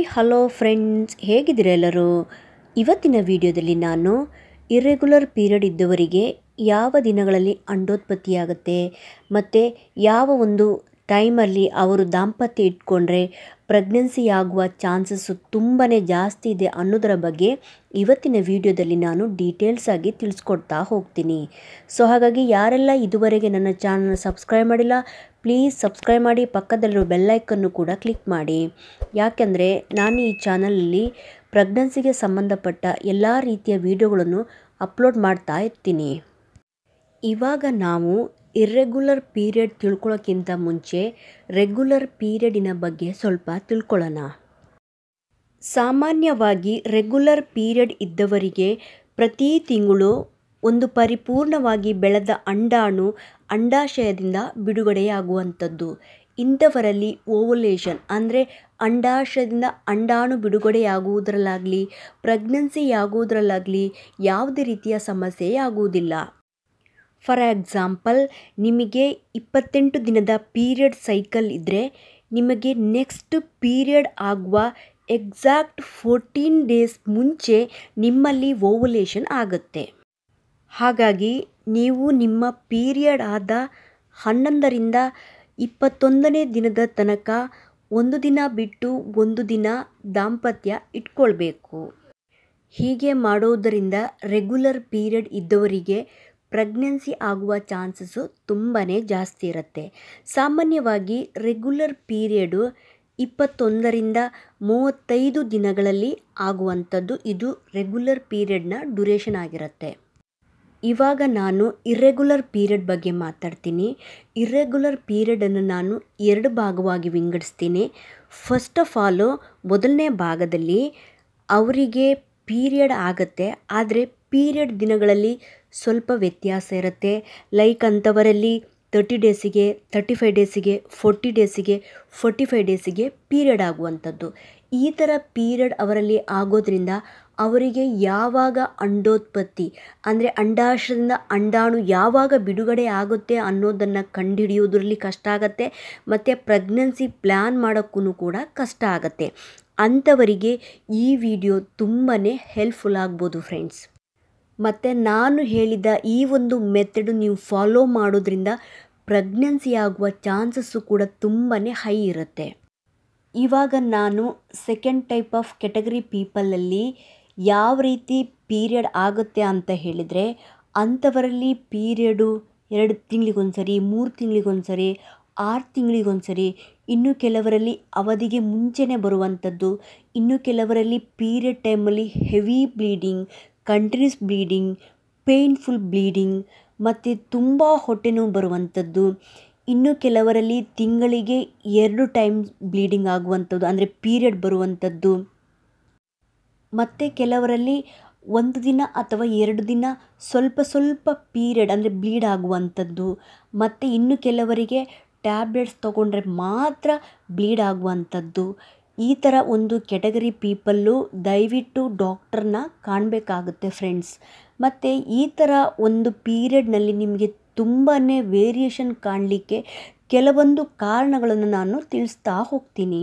hello friends ಹೇಗಿದ್ದೀರಾ ಎಲ್ಲರೂ ಇವತ್ತಿನ ವಿಡಿಯೋದಲ್ಲಿ ನಾನು ಇರ್ರೆಗ್ಯುಲರ್ ಪೀರಿಯಡ್ ಇದ್ದವರಿಗೆ ಯಾವ ದಿನಗಳಲ್ಲಿ ಅಂಡೋತ್ಪತ್ತಿಯಾಗುತ್ತೆ ಮತ್ತು ಯಾವ ಒಂದು ಟೈಮಲ್ಲಿ ಅವರು ದಾಂಪತ್ಯ ಇಟ್ಕೊಂಡ್ರೆ ಪ್ರೆಗ್ನೆನ್ಸಿ ಆಗುವ ಚಾನ್ಸಸ್ಸು ತುಂಬಾ ಜಾಸ್ತಿ ಇದೆ ಅನ್ನೋದರ ಬಗ್ಗೆ ಇವತ್ತಿನ ವಿಡಿಯೋದಲ್ಲಿ ನಾನು ಡೀಟೇಲ್ಸ್ ಆಗಿ ತಿಳಿಸ್ಕೊಡ್ತಾ ಹೋಗ್ತೀನಿ ಸೊ ಹಾಗಾಗಿ ಯಾರೆಲ್ಲ ಇದುವರೆಗೆ ನನ್ನ ಚಾನಲ್ನ ಸಬ್ಸ್ಕ್ರೈಬ್ ಮಾಡಿಲ್ಲ ಪ್ಲೀಸ್ ಸಬ್ಸ್ಕ್ರೈಬ್ ಮಾಡಿ ಪಕ್ಕದಲ್ಲಿರೋ ಬೆಲ್ಲೈಕನ್ನು ಕೂಡ ಕ್ಲಿಕ್ ಮಾಡಿ ಯಾಕೆಂದರೆ ನಾನು ಈ ಚಾನಲಲ್ಲಿ ಪ್ರೆಗ್ನೆನ್ಸಿಗೆ ಸಂಬಂಧಪಟ್ಟ ಎಲ್ಲ ರೀತಿಯ ವಿಡಿಯೋಗಳನ್ನು ಅಪ್ಲೋಡ್ ಮಾಡ್ತಾ ಇರ್ತೀನಿ ಇವಾಗ ನಾವು ಇರ್ರೆಗ್ಯುಲರ್ ಪೀರಿಯಡ್ ತಿಳ್ಕೊಳ್ಳೋಕ್ಕಿಂತ ಮುಂಚೆ ರೆಗ್ಯುಲರ್ ಪೀರಿಯಡಿನ ಬಗ್ಗೆ ಸ್ವಲ್ಪ ತಿಳ್ಕೊಳ್ಳೋಣ ಸಾಮಾನ್ಯವಾಗಿ ರೆಗ್ಯುಲರ್ ಪೀರಿಯಡ್ ಇದ್ದವರಿಗೆ ಪ್ರತಿ ತಿಂಗಳು ಒಂದು ಪರಿಪೂರ್ಣವಾಗಿ ಬೆಳೆದ ಅಂಡಾಣು ಅಂಡಾಶಯದಿಂದ ಬಿಡುಗಡೆಯಾಗುವಂಥದ್ದು ಇಂಥವರಲ್ಲಿ ಓವುಲೇಷನ್ ಅಂದರೆ ಅಂಡಾಶಯದಿಂದ ಅಂಡಾಣು ಬಿಡುಗಡೆಯಾಗುವುದರಲ್ಲಾಗಲಿ ಪ್ರೆಗ್ನೆನ್ಸಿಯಾಗುವುದರಲ್ಲಾಗಲಿ ಯಾವುದೇ ರೀತಿಯ ಸಮಸ್ಯೆ ಆಗುವುದಿಲ್ಲ ಫಾರ್ ಎಕ್ಸಾಂಪಲ್ ನಿಮಗೆ ಇಪ್ಪತ್ತೆಂಟು ದಿನದ ಪೀರಿಯಡ್ ಸೈಕಲ್ ಇದ್ದರೆ ನಿಮಗೆ ನೆಕ್ಸ್ಟ್ ಪೀರಿಯಡ್ ಆಗುವ ಎಕ್ಸಾಕ್ಟ್ ಫೋರ್ಟೀನ್ ಡೇಸ್ ಮುಂಚೆ ನಿಮ್ಮಲ್ಲಿ ಓವುಲೇಷನ್ ಆಗುತ್ತೆ ಹಾಗಾಗಿ ನೀವು ನಿಮ್ಮ ಪೀರಿಯಡ್ ಆದ ಹನ್ನೊಂದರಿಂದ ಇಪ್ಪತ್ತೊಂದನೇ ದಿನದ ತನಕ ಒಂದು ದಿನ ಬಿಟ್ಟು ಒಂದು ದಿನ ದಾಂಪತ್ಯ ಇಟ್ಕೊಳ್ಬೇಕು ಹೀಗೆ ಮಾಡೋದರಿಂದ ರೆಗ್ಯುಲರ್ ಪೀರಿಯಡ್ ಇದ್ದವರಿಗೆ ಪ್ರೆಗ್ನೆನ್ಸಿ ಆಗುವ ಚಾನ್ಸಸ್ಸು ತುಂಬಾ ಜಾಸ್ತಿ ಇರುತ್ತೆ ಸಾಮಾನ್ಯವಾಗಿ ರೆಗ್ಯುಲರ್ ಪೀರಿಯಡು ಇಪ್ಪತ್ತೊಂದರಿಂದ ಮೂವತ್ತೈದು ದಿನಗಳಲ್ಲಿ ಆಗುವಂಥದ್ದು ಇದು ರೆಗ್ಯುಲರ್ ಪೀರಿಯಡ್ನ ಡ್ಯುರೇಷನ್ ಆಗಿರುತ್ತೆ ಇವಾಗ ನಾನು ಇರ್ರೆಗ್ಯುಲರ್ ಪೀರಿಯಡ್ ಬಗ್ಗೆ ಮಾತಾಡ್ತೀನಿ ಇರ್ರೆಗ್ಯುಲರ್ ಪೀರಿಯಡನ್ನು ನಾನು ಎರಡು ಭಾಗವಾಗಿ ವಿಂಗಡಿಸ್ತೀನಿ ಫಸ್ಟ್ ಆಫ್ ಆಲು ಮೊದಲನೇ ಭಾಗದಲ್ಲಿ ಅವರಿಗೆ ಪೀರಿಯಡ್ ಆಗುತ್ತೆ ಆದರೆ ಪೀರಿಯಡ್ ದಿನಗಳಲ್ಲಿ ಸ್ವಲ್ಪ ವ್ಯತ್ಯಾಸ ಇರುತ್ತೆ ಲೈಕ್ ಅಂಥವರಲ್ಲಿ ತರ್ಟಿ ಡೇಸಿಗೆ ತರ್ಟಿ ಫೈವ್ ಡೇಸಿಗೆ ಫೋರ್ಟಿ ಡೇಸಿಗೆ ಫೋರ್ಟಿ ಫೈವ್ ಡೇಸಿಗೆ ಪೀರಿಯಡ್ ಆಗುವಂಥದ್ದು ಈ ಥರ ಪೀರಿಯಡ್ ಅವರಲ್ಲಿ ಆಗೋದ್ರಿಂದ ಅವರಿಗೆ ಯಾವಾಗ ಅಂಡೋತ್ಪತ್ತಿ ಅಂದರೆ ಅಂಡಾಶಯದಿಂದ ಅಂಡಾಣು ಯಾವಾಗ ಬಿಡುಗಡೆ ಆಗುತ್ತೆ ಅನ್ನೋದನ್ನು ಕಂಡುಹಿಡಿಯೋದ್ರಲ್ಲಿ ಕಷ್ಟ ಆಗುತ್ತೆ ಮತ್ತು ಪ್ರೆಗ್ನೆನ್ಸಿ ಪ್ಲ್ಯಾನ್ ಮಾಡೋಕ್ಕೂ ಕೂಡ ಕಷ್ಟ ಆಗುತ್ತೆ ಅಂಥವರಿಗೆ ಈ ವಿಡಿಯೋ ತುಂಬಾ ಹೆಲ್ಪ್ಫುಲ್ ಆಗ್ಬೋದು ಫ್ರೆಂಡ್ಸ್ ಮತ್ತು ನಾನು ಹೇಳಿದ ಈ ಒಂದು ಮೆಥಡು ನೀವು ಫಾಲೋ ಮಾಡೋದ್ರಿಂದ ಪ್ರೆಗ್ನೆನ್ಸಿ ಆಗುವ ಚಾನ್ಸಸ್ಸು ಕೂಡ ತುಂಬಾ ಹೈ ಇರುತ್ತೆ ಇವಾಗ ನಾನು ಸೆಕೆಂಡ್ ಟೈಪ್ ಆಫ್ ಕೆಟಗರಿ ಪೀಪಲಲ್ಲಿ ಯಾವ ರೀತಿ ಪೀರಿಯಡ್ ಆಗುತ್ತೆ ಅಂತ ಹೇಳಿದರೆ ಅಂಥವರಲ್ಲಿ ಪೀರಿಯಡು ಎರಡು ತಿಂಗಳಿಗೊಂದ್ಸರಿ ಮೂರು ತಿಂಗಳಿಗೊಂದ್ಸರಿ ಆರು ತಿಂಗಳಿಗೊಂದ್ಸರಿ ಇನ್ನು ಕೆಲವರಲ್ಲಿ ಅವಧಿಗೆ ಮುಂಚೆನೇ ಬರುವಂಥದ್ದು ಇನ್ನು ಕೆಲವರಲ್ಲಿ ಪೀರಿಯಡ್ ಟೈಮಲ್ಲಿ heavy bleeding continuous bleeding painful bleeding ಮತ್ತು ತುಂಬ ಹೊಟ್ಟೆ ನೋವು ಬರುವಂಥದ್ದು ಇನ್ನು ಕೆಲವರಲ್ಲಿ ತಿಂಗಳಿಗೆ ಎರಡು ಟೈಮ್ ಬ್ಲೀಡಿಂಗ್ ಆಗುವಂಥದ್ದು ಅಂದರೆ ಪೀರಿಯಡ್ ಬರುವಂಥದ್ದು ಮತ್ತು ಕೆಲವರಲ್ಲಿ ಒಂದು ದಿನ ಅಥವಾ ಎರಡು ದಿನ ಸ್ವಲ್ಪ ಸ್ವಲ್ಪ ಪೀರಿಯಡ್ ಅಂದರೆ ಬ್ಲೀಡ್ ಆಗುವಂಥದ್ದು ಮತ್ತು ಇನ್ನು ಕೆಲವರಿಗೆ ಟ್ಯಾಬ್ಲೆಟ್ಸ್ ತೊಗೊಂಡ್ರೆ ಮಾತ್ರ ಬ್ಲೀಡ್ ಆಗುವಂಥದ್ದು ಈ ಥರ ಒಂದು ಕೆಟಗರಿ ಪೀಪಲ್ಲು ದಯವಿಟ್ಟು ಡಾಕ್ಟರ್ನ ಕಾಣಬೇಕಾಗುತ್ತೆ ಫ್ರೆಂಡ್ಸ್ ಮತ್ತು ಈ ಥರ ಒಂದು ಪೀರಿಯಡ್ನಲ್ಲಿ ನಿಮಗೆ ತುಂಬಾ ವೇರಿಯೇಷನ್ ಕಾಣಲಿಕ್ಕೆ ಕೆಲವೊಂದು ಕಾರಣಗಳನ್ನು ನಾನು ತಿಳಿಸ್ತಾ ಹೋಗ್ತೀನಿ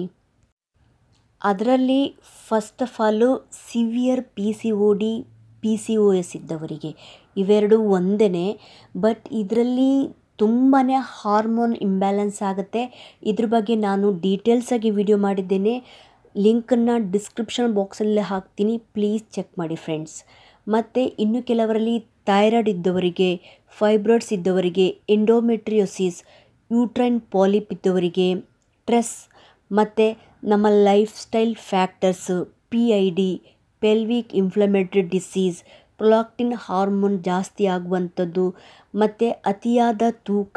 ಅದರಲ್ಲಿ first of all severe P C O D P C O S ಇದ್ದವರಿಗೆ ಇವೆರಡು ಒಂದೇ ಬಟ್ ಇದರಲ್ಲಿ ತುಂಬಾ ಹಾರ್ಮೋನ್ ಇಂಬ್ಯಾಲೆನ್ಸ್ ಆಗುತ್ತೆ ಇದ್ರ ಬಗ್ಗೆ ನಾನು ಡೀಟೇಲ್ಸಾಗಿ ವಿಡಿಯೋ ಮಾಡಿದ್ದೇನೆ ಲಿಂಕನ್ನು ಡಿಸ್ಕ್ರಿಪ್ಷನ್ ಬಾಕ್ಸಲ್ಲೇ ಹಾಕ್ತೀನಿ ಪ್ಲೀಸ್ ಚೆಕ್ ಮಾಡಿ ಫ್ರೆಂಡ್ಸ್ ಮತ್ತು ಇನ್ನು ಕೆಲವರಲ್ಲಿ ಥೈರಾಯ್ಡ್ ಇದ್ದವರಿಗೆ ಫೈಬ್ರಾಯ್ಡ್ಸ್ ಇದ್ದವರಿಗೆ ಎಂಡೋಮೆಟ್ರಿಯೋಸಿಸ್ ಯೂಟ್ರೈನ್ ಪಾಲಿಪ್ ಇದ್ದವರಿಗೆ ಸ್ಟ್ರೆಸ್ ಮತ್ತು ನಮ್ಮ lifestyle factors P I D pelvic inflammatory disease prolactin hormone ಜಾಸ್ತಿ ಆಗುವಂಥದ್ದು ಮತ್ತು ಅತಿಯಾದ ತೂಕ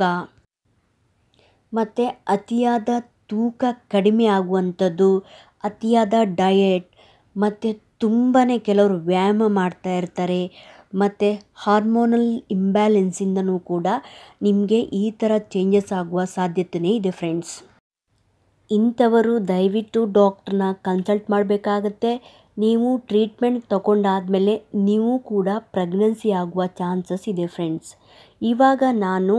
ಮತ್ತು ಅತಿಯಾದ ತೂಕ ಕಡಿಮೆ ಆಗುವಂಥದ್ದು ಅತಿಯಾದ ಡಯೆಟ್ ಮತ್ತು ತುಂಬಾ ಕೆಲವರು ವ್ಯಾಯಾಮ ಮಾಡ್ತಾ ಇರ್ತಾರೆ ಮತ್ತು ಹಾರ್ಮೋನಲ್ ಇಂಬ್ಯಾಲೆನ್ಸಿಂದನೂ ಕೂಡ ನಿಮಗೆ ಈ ಥರ ಚೇಂಜಸ್ ಆಗುವ ಸಾಧ್ಯತೆಯೇ ಇದೆ ಫ್ರೆಂಡ್ಸ್ ಇಂಥವರು ದಯವಿಟ್ಟು ಡಾಕ್ಟ್ರನ್ನ ಕನ್ಸಲ್ಟ್ ಮಾಡಬೇಕಾಗತ್ತೆ ನೀವು ಟ್ರೀಟ್ಮೆಂಟ್ ತಗೊಂಡಾದಮೇಲೆ ನೀವು ಕೂಡ ಪ್ರೆಗ್ನೆನ್ಸಿ ಆಗುವ ಚಾನ್ಸಸ್ ಇದೆ ಫ್ರೆಂಡ್ಸ್ ಇವಾಗ ನಾನು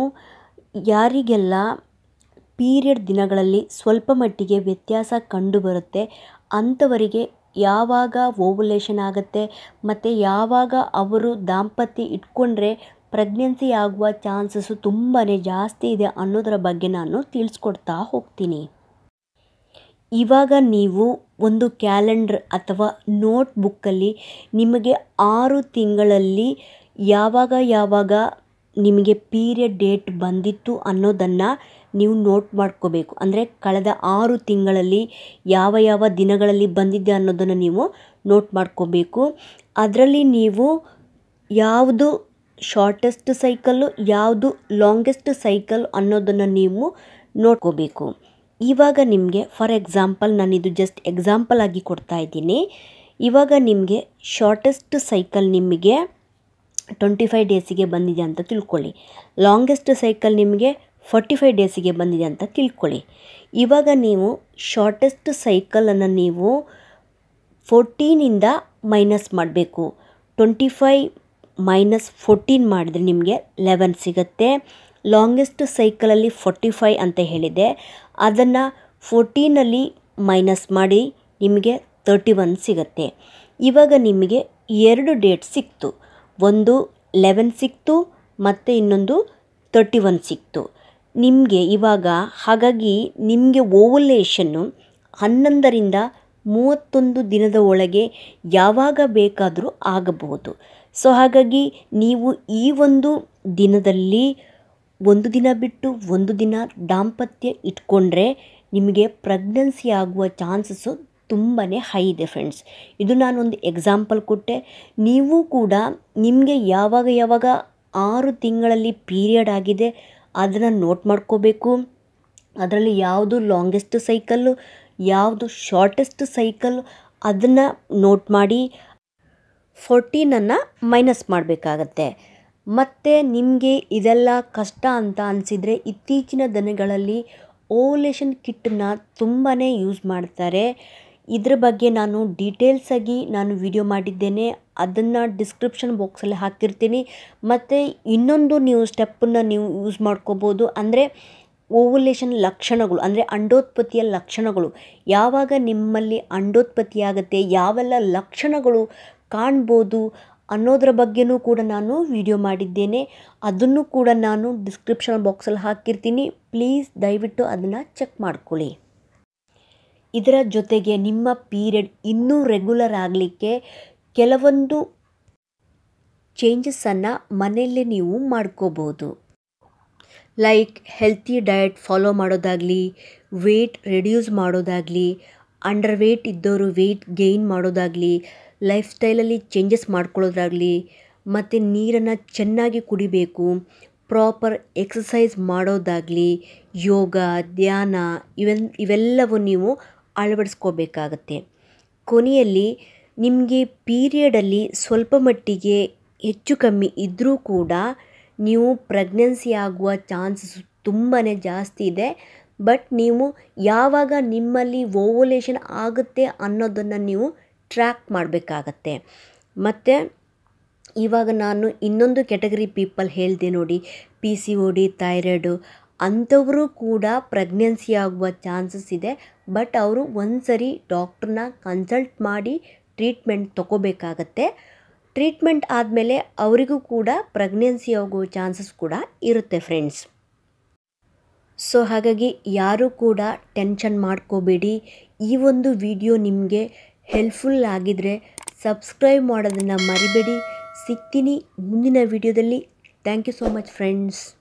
ಯಾರಿಗೆಲ್ಲ ಪೀರಿಯಡ್ ದಿನಗಳಲ್ಲಿ ಸ್ವಲ್ಪ ಮಟ್ಟಿಗೆ ವ್ಯತ್ಯಾಸ ಕಂಡುಬರುತ್ತೆ ಅಂಥವರಿಗೆ ಯಾವಾಗ ಓವುಲೇಷನ್ ಆಗುತ್ತೆ ಮತ್ತು ಯಾವಾಗ ಅವರು ದಾಂಪತ್ಯ ಇಟ್ಕೊಂಡ್ರೆ ಪ್ರೆಗ್ನೆನ್ಸಿ ಆಗುವ ಚಾನ್ಸಸ್ಸು ತುಂಬಾ ಜಾಸ್ತಿ ಇದೆ ಅನ್ನೋದರ ಬಗ್ಗೆ ನಾನು ತಿಳಿಸ್ಕೊಡ್ತಾ ಹೋಗ್ತೀನಿ ಇವಾಗ ನೀವು ಒಂದು ಕ್ಯಾಲೆಂಡ್ರ್ ಅಥವಾ ನೋಟ್ ಬುಕ್ಕಲ್ಲಿ ನಿಮಗೆ ಆರು ತಿಂಗಳಲ್ಲಿ ಯಾವಾಗ ಯಾವಾಗ ನಿಮಗೆ ಪೀರಿಯಡ್ ಡೇಟ್ ಬಂದಿತ್ತು ಅನ್ನೋದನ್ನು ನೀವು ನೋಟ್ ಮಾಡ್ಕೋಬೇಕು ಅಂದರೆ ಕಳೆದ ಆರು ತಿಂಗಳಲ್ಲಿ ಯಾವ ಯಾವ ದಿನಗಳಲ್ಲಿ ಬಂದಿದೆ ಅನ್ನೋದನ್ನು ನೀವು ನೋಟ್ ಮಾಡ್ಕೋಬೇಕು ಅದರಲ್ಲಿ ನೀವು ಯಾವುದು ಶಾರ್ಟೆಸ್ಟ್ ಸೈಕಲ್ಲು ಯಾವುದು ಲಾಂಗೆಸ್ಟ್ ಸೈಕಲ್ ಅನ್ನೋದನ್ನು ನೀವು ನೋಡ್ಕೋಬೇಕು ಇವಾಗ ನಿಮಗೆ ಫಾರ್ ಎಕ್ಸಾಂಪಲ್ ನಾನು ಇದು ಜಸ್ಟ್ ಎಕ್ಸಾಂಪಲ್ ಆಗಿ ಕೊಡ್ತಾ ಇದ್ದೀನಿ ಇವಾಗ ನಿಮಗೆ ಶಾರ್ಟೆಸ್ಟ್ ಸೈಕಲ್ ನಿಮಗೆ ಟ್ವೆಂಟಿ ಫೈವ್ ಡೇಸಿಗೆ ಬಂದಿದೆ ಅಂತ ತಿಳ್ಕೊಳ್ಳಿ ಲಾಂಗೆಸ್ಟ್ ಸೈಕಲ್ ನಿಮಗೆ ಫಾರ್ಟಿ ಫೈವ್ ಡೇಸಿಗೆ ಬಂದಿದೆ ಅಂತ ತಿಳ್ಕೊಳ್ಳಿ ಇವಾಗ ನೀವು ಶಾರ್ಟೆಸ್ಟ್ ಸೈಕಲನ್ನು ನೀವು ಫೋರ್ಟೀನಿಂದ ಮೈನಸ್ ಮಾಡಬೇಕು ಟ್ವೆಂಟಿ ಫೈವ್ ಮೈನಸ್ ಫೋರ್ಟೀನ್ ಮಾಡಿದರೆ ನಿಮಗೆ ಲೆವೆನ್ ಸಿಗುತ್ತೆ ಲಾಂಗೆಸ್ಟ್ ಸೈಕಲಲ್ಲಿ ಫೋರ್ಟಿ ಫೈ ಅಂತ ಹೇಳಿದೆ ಅದನ್ನು ಫೋರ್ಟೀನಲ್ಲಿ ಮೈನಸ್ ಮಾಡಿ ನಿಮಗೆ ತರ್ಟಿ ಒನ್ ಸಿಗುತ್ತೆ ಇವಾಗ ನಿಮಗೆ ಎರಡು ಡೇಟ್ ಸಿಕ್ತು ಒಂದು ಲೆವೆನ್ ಸಿಕ್ತು ಮತ್ತು ಇನ್ನೊಂದು ತರ್ಟಿ ಒನ್ ಸಿಕ್ತು ನಿಮಗೆ ಇವಾಗ ಹಾಗಾಗಿ ನಿಮಗೆ ಓವುಲೇಷನ್ನು ಹನ್ನೊಂದರಿಂದ ಮೂವತ್ತೊಂದು ದಿನದ ಒಳಗೆ ಯಾವಾಗ ಬೇಕಾದರೂ ಆಗಬಹುದು ಸೊ ಹಾಗಾಗಿ ನೀವು ಈ ಒಂದು ದಿನದಲ್ಲಿ ಒಂದು ದಿನ ಬಿಟ್ಟು ಒಂದು ದಿನ ದಾಂಪತ್ಯ ಇಟ್ಕೊಂಡ್ರೆ ನಿಮಗೆ ಪ್ರೆಗ್ನೆನ್ಸಿ ಆಗುವ ಚಾನ್ಸಸ್ಸು ತುಂಬಾ ಹೈ ಇದೆ ಫ್ರೆಂಡ್ಸ್ ಇದು ನಾನೊಂದು ಎಕ್ಸಾಂಪಲ್ ಕೊಟ್ಟೆ ನೀವು ಕೂಡ ನಿಮಗೆ ಯಾವಾಗ ಯಾವಾಗ ಆರು ತಿಂಗಳಲ್ಲಿ ಪೀರಿಯಡ್ ಆಗಿದೆ ಅದನ್ನು ನೋಟ್ ಮಾಡ್ಕೋಬೇಕು ಅದರಲ್ಲಿ ಯಾವುದು ಲಾಂಗೆಸ್ಟ್ ಸೈಕಲ್ಲು ಯಾವುದು ಶಾರ್ಟೆಸ್ಟ್ ಸೈಕಲ್ ಅದನ್ನು ನೋಟ್ ಮಾಡಿ ಫೋರ್ಟೀನನ್ನು ಮೈನಸ್ ಮಾಡಬೇಕಾಗತ್ತೆ ಮತ್ತು ನಿಮಗೆ ಇದೆಲ್ಲ ಕಷ್ಟ ಅಂತ ಅನಿಸಿದರೆ ಇತ್ತೀಚಿನ ದಿನಗಳಲ್ಲಿ ಓವುಲೇಷನ್ ಕಿಟ್ಟನ್ನ ತುಂಬಾ ಯೂಸ್ ಮಾಡ್ತಾರೆ ಇದ್ರ ಬಗ್ಗೆ ನಾನು ಡೀಟೇಲ್ಸಾಗಿ ನಾನು ವಿಡಿಯೋ ಮಾಡಿದ್ದೇನೆ ಅದನ್ನು ಡಿಸ್ಕ್ರಿಪ್ಷನ್ ಬಾಕ್ಸಲ್ಲಿ ಹಾಕಿರ್ತೀನಿ ಮತ್ತು ಇನ್ನೊಂದು ನೀವು ಸ್ಟೆಪ್ಪನ್ನು ನೀವು ಯೂಸ್ ಮಾಡ್ಕೋಬೋದು ಅಂದರೆ ಓವುಲೇಷನ್ ಲಕ್ಷಣಗಳು ಅಂದರೆ ಅಂಡೋತ್ಪತ್ತಿಯ ಲಕ್ಷಣಗಳು ಯಾವಾಗ ನಿಮ್ಮಲ್ಲಿ ಅಂಡೋತ್ಪತ್ತಿ ಆಗುತ್ತೆ ಯಾವೆಲ್ಲ ಲಕ್ಷಣಗಳು ಕಾಣ್ಬೋದು ಅನ್ನೋದರ ಬಗ್ಗೆನೂ ಕೂಡ ನಾನು ವಿಡಿಯೋ ಮಾಡಿದ್ದೇನೆ ಅದನ್ನು ಕೂಡ ನಾನು ಡಿಸ್ಕ್ರಿಪ್ಷನ್ ಬಾಕ್ಸಲ್ಲಿ ಹಾಕಿರ್ತೀನಿ ಪ್ಲೀಸ್ ದಯವಿಟ್ಟು ಅದನ್ನು ಚೆಕ್ ಮಾಡ್ಕೊಳ್ಳಿ ಇದರ ಜೊತೆಗೆ ನಿಮ್ಮ ಪೀರಿಯಡ್ ಇನ್ನೂ ರೆಗ್ಯುಲರ್ ಆಗಲಿಕ್ಕೆ ಕೆಲವೊಂದು ಚೇಂಜಸನ್ನು ಮನೆಯಲ್ಲೇ ನೀವು ಮಾಡ್ಕೋಬೋದು ಲೈಕ್ ಹೆಲ್ತಿ ಡಯಟ್ ಫಾಲೋ ಮಾಡೋದಾಗಲಿ ವೆಯ್ಟ್ ರೆಡ್ಯೂಸ್ ಮಾಡೋದಾಗಲಿ ಅಂಡರ್ ವೆಯ್ಟ್ ಇದ್ದವರು ವೆಯ್ಟ್ ಗೇಯ್ನ್ ಮಾಡೋದಾಗಲಿ ಲೈಫ್ ಸ್ಟೈಲಲ್ಲಿ ಚೇಂಜಸ್ ಮಾಡ್ಕೊಳ್ಳೋದಾಗಲಿ ಮತ್ತು ನೀರನ್ನು ಚೆನ್ನಾಗಿ ಕುಡಿಬೇಕು ಪ್ರಾಪರ್ ಎಕ್ಸಸೈಸ್ ಮಾಡೋದಾಗಲಿ ಯೋಗ ಧ್ಯಾನ ಇವೆನ್ ಇವೆಲ್ಲವೂ ನೀವು ಅಳವಡಿಸ್ಕೋಬೇಕಾಗತ್ತೆ ಕೊನೆಯಲ್ಲಿ ನಿಮಗೆ ಪೀರಿಯಡಲ್ಲಿ ಸ್ವಲ್ಪ ಮಟ್ಟಿಗೆ ಹೆಚ್ಚು ಕಮ್ಮಿ ಇದ್ದರೂ ಕೂಡ ನೀವು ಪ್ರೆಗ್ನೆನ್ಸಿ ಆಗುವ ಚಾನ್ಸಸ್ ತುಂಬಾ ಜಾಸ್ತಿ ಇದೆ ಬಟ್ ನೀವು ಯಾವಾಗ ನಿಮ್ಮಲ್ಲಿ ಓವುಲೇಷನ್ ಆಗುತ್ತೆ ಅನ್ನೋದನ್ನು ನೀವು ಟ್ರ್ಯಾಕ್ ಮಾಡಬೇಕಾಗತ್ತೆ ಮತ್ತು ಇವಾಗ ನಾನು ಇನ್ನೊಂದು ಕೆಟಗರಿ ಪೀಪಲ್ ಹೇಳಿದೆ ನೋಡಿ P C O D thyroid ಅಂಥವರು ಕೂಡ ಪ್ರೆಗ್ನೆನ್ಸಿ ಆಗುವ ಚಾನ್ಸಸ್ ಇದೆ ಬಟ್ ಅವರು ಒಂದು ಸರಿ ಡಾಕ್ಟ್ರನ್ನ ಕನ್ಸಲ್ಟ್ ಮಾಡಿ ಟ್ರೀಟ್ಮೆಂಟ್ ತೊಗೋಬೇಕಾಗತ್ತೆ ಟ್ರೀಟ್ಮೆಂಟ್ ಆದಮೇಲೆ ಅವರಿಗೂ ಕೂಡ ಪ್ರೆಗ್ನೆನ್ಸಿ ಆಗುವ ಚಾನ್ಸಸ್ ಕೂಡ ಇರುತ್ತೆ ಫ್ರೆಂಡ್ಸ್ ಸೊ ಹಾಗಾಗಿ ಯಾರೂ ಕೂಡ ಟೆನ್ಷನ್ ಮಾಡ್ಕೋಬೇಡಿ ಈ ಒಂದು ವಿಡಿಯೋ ನಿಮಗೆ ಹೆಲ್ಪ್ಫುಲ್ ಆಗಿದ್ದರೆ ಸಬ್ಸ್ಕ್ರೈಬ್ ಮಾಡೋದನ್ನು ಮರಿಬೇಡಿ ಸಿಗ್ತೀನಿ ಮುಂದಿನ ವಿಡಿಯೋದಲ್ಲಿ thank you so much friends